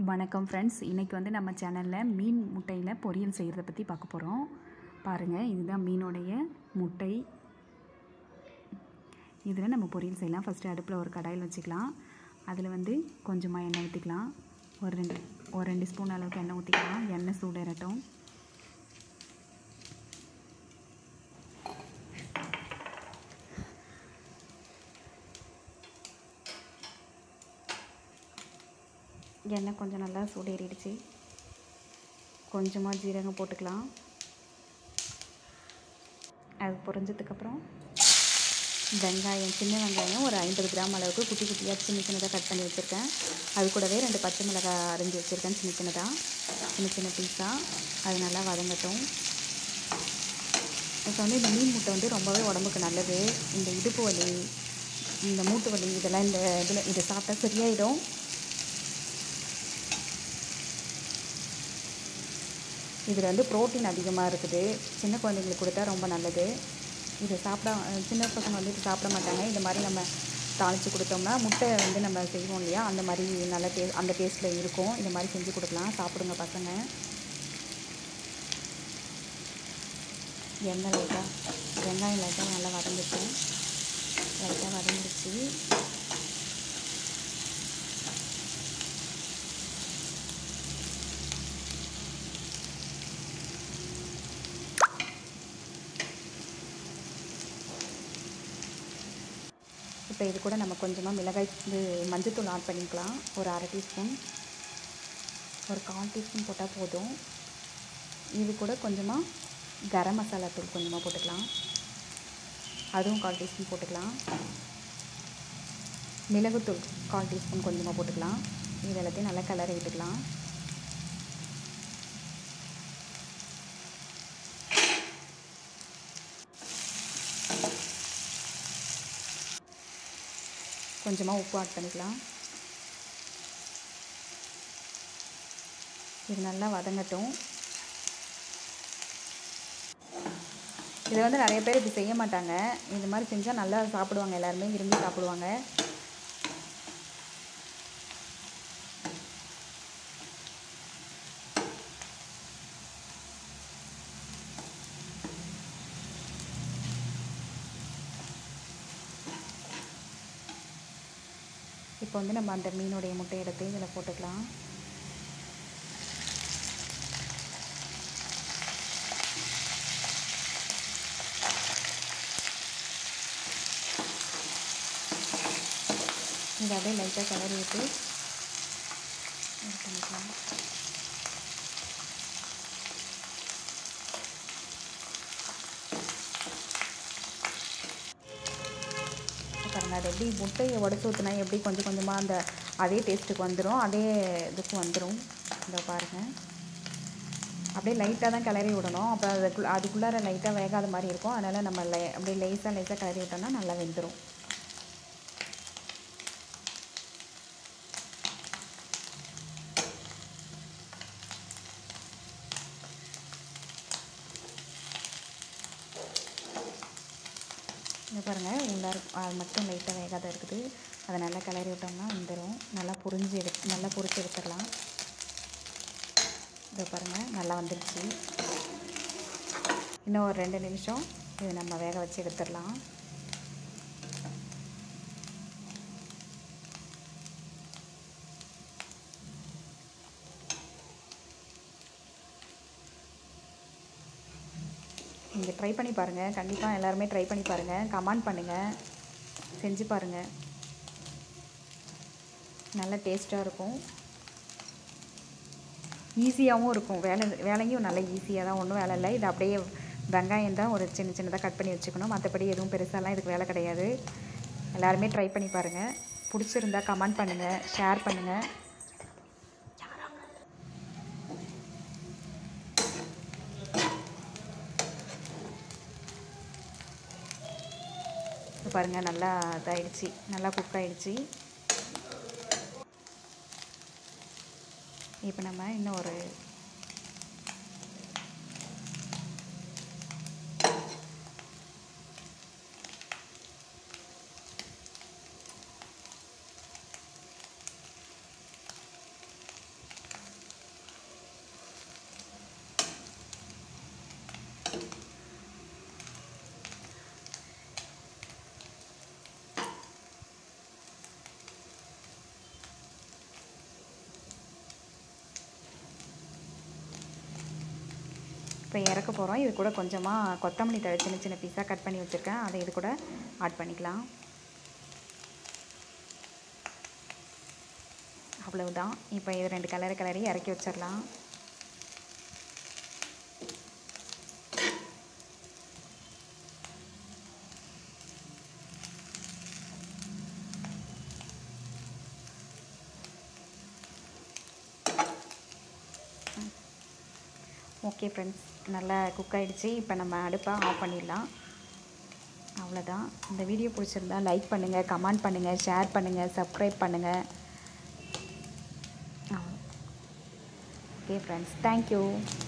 வணக்கம் ஃப்ரெண்ட்ஸ் இன்றைக்கி வந்து நம்ம சேனலில் மீன் முட்டையில் பொரியல் செய்கிறத பற்றி பார்க்க போகிறோம் பாருங்கள் இதுதான் மீனுடைய முட்டை இதில் நம்ம பொரியல் செய்யலாம் ஃபஸ்ட்டு அடுப்பில் ஒரு கடாயில் வச்சுக்கலாம் அதில் வந்து கொஞ்சமாக எண்ணெய் ஊற்றிக்கலாம் ஒரு ரெண்டு ஒரு ரெண்டு ஸ்பூன் அளவுக்கு எண்ணெய் ஊற்றிக்கலாம் எண்ணெய் சூடேறட்டும் எண்ணெய் கொஞ்சம் நல்லா சூடேறிடுச்சு கொஞ்சமாக ஜீரகம் போட்டுக்கலாம் அது பொரிஞ்சதுக்கப்புறம் வெங்காயம் சின்ன வெங்காயம் ஒரு ஐம்பது கிராம் அளவுக்கு குட்டி குட்டியாக சின்ன சின்னதாக கட் பண்ணி வச்சுருக்கேன் அது கூடவே ரெண்டு பச்சை மிளகாய் அரைஞ்சி வச்சுருக்கேன் சின்ன சின்னதாக சின்ன சின்ன பீஸாக அது நல்லா வதங்கட்டும் இப்போ வந்து இந்த மீன் முட்டை வந்து ரொம்பவே உடம்புக்கு நல்லது இந்த இடுப்பு வலி இந்த மூட்டு வலி இதெல்லாம் இந்த இதில் இதை சாப்பிட்டா சரியாயிடும் இதில் வந்து ப்ரோட்டீன் அதிகமாக இருக்குது சின்ன குழந்தைங்களுக்கு கொடுத்தா ரொம்ப நல்லது இது சாப்பிட சின்ன பசங்க வந்து இது சாப்பிட மாட்டாங்க இந்த மாதிரி நம்ம தாளித்து கொடுத்தோம்னா முட்டை வந்து நம்ம செய்வோம் இல்லையா அந்த மாதிரி நல்ல டே அந்த டேஸ்ட்டில் இருக்கும் இந்த மாதிரி செஞ்சு கொடுக்கலாம் சாப்பிடுங்க பசங்க எண்ணெய் லைட்டாக வெங்காயம் லைட்டாக நல்லா வதங்கிட்டு லைட்டாக வதங்கிடுச்சு இப்போ இது கூட நம்ம கொஞ்சமாக மிளகாய் இது மஞ்சத்தூள் ஆட் பண்ணிக்கலாம் ஒரு அரை டீஸ்பூன் ஒரு கால் டீஸ்பூன் போட்டால் போதும் இது கூட கொஞ்சமாக கரம் மசாலா தூள் கொஞ்சமாக போட்டுக்கலாம் அதுவும் கால் டீஸ்பூன் போட்டுக்கலாம் மிளகுத்தூள் கால் டீஸ்பூன் கொஞ்சமாக போட்டுக்கலாம் இது எல்லாத்தையும் நல்லா கலரி விட்டுக்கலாம் கொஞ்சமாக உப்பு ஆட் பண்ணிக்கலாம் இது நல்லா வதங்கட்டும் இது வந்து நிறைய பேர் இப்படி செய்ய மாட்டாங்க இந்த மாதிரி செஞ்சால் நல்லா சாப்பிடுவாங்க எல்லாருமே விரும்பி சாப்பிடுவாங்க இப்போ வந்து நம்ம அந்த மீனுடைய முட்டை எடுத்து இதில் போட்டுக்கலாம் இதை அப்படியே லைட்டாக கிளறி விட்டு இது பண்ணிக்கலாம் பாருங்கள் அது எப்படி முட்டையை உடச்சி ஊற்றினா எப்படி கொஞ்சம் கொஞ்சமாக அந்த அதே டேஸ்ட்டுக்கு வந்துடும் அதே இதுக்கு வந்துடும் இந்த பாருங்கள் அப்படியே லைட்டாக தான் கிளறி விடணும் அப்போ அதுக்குள்ள அதுக்குள்ளார லைட்டாக வேகாத மாதிரி இருக்கும் அதனால் நம்ம லை அப்படியே லேஸாக லேஸாக கிளறி விட்டோம்னா நல்லா வெந்துடும் இங்கே பாருங்கள் உள்ளார அது மட்டும் லைட்டாக வேகாத இருக்குது அதை நல்லா கிளறி விட்டோம்னா வந்துடும் நல்லா புரிஞ்சு எடு நல்லா பொரிச்சு எடுத்துடலாம் இதை பாருங்கள் நல்லா வந்துடுச்சு இன்னும் ஒரு ரெண்டு நிமிஷம் இது நம்ம வேக வச்சு எடுத்துடலாம் நீங்கள் ட்ரை பண்ணி பாருங்கள் கண்டிப்பாக எல்லாருமே ட்ரை பண்ணி பாருங்கள் கமெண்ட் பண்ணுங்கள் செஞ்சு பாருங்கள் நல்ல டேஸ்ட்டாக இருக்கும் ஈஸியாகவும் இருக்கும் வேலை வேலையும் நல்ல ஈஸியாக தான் ஒன்றும் வேலை இல்லை இது அப்படியே வெங்காயம் தான் ஒரு சின்ன சின்னதாக கட் பண்ணி வச்சுக்கணும் மற்றபடி எதுவும் பெருசாலாம் இதுக்கு வேலை கிடையாது எல்லாருமே ட்ரை பண்ணி பாருங்கள் பிடிச்சிருந்தா கமெண்ட் பண்ணுங்கள் ஷேர் பண்ணுங்கள் இப்போ பாருங்கள் நல்லா இதாகிடுச்சி நல்லா குக் ஆகிடுச்சி இப்போ நம்ம இன்னும் ஒரு இப்போ இறக்க போகிறோம் இது கூட கொஞ்சமாக கொத்தமல்லி தழை சின்ன சின்ன பீஸாக கட் பண்ணி வச்சுருக்கேன் அதை இது கூட ஆட் பண்ணிக்கலாம் அவ்வளவுதான் இப்போ இது ரெண்டு கலரை கிளறி இறக்கி வச்சிடலாம் ஓகே ஃப்ரெண்ட்ஸ் நல்லா குக் ஆகிடுச்சு இப்போ நம்ம அடுப்பை ஆஃப் பண்ணிடலாம் அவ்வளோதான் இந்த வீடியோ பிடிச்சிருந்தா லைக் பண்ணுங்கள் கமெண்ட் பண்ணுங்கள் ஷேர் பண்ணுங்கள் சப்ஸ்கிரைப் பண்ணுங்கள் ஓகே ஃப்ரெண்ட்ஸ் தேங்க்யூ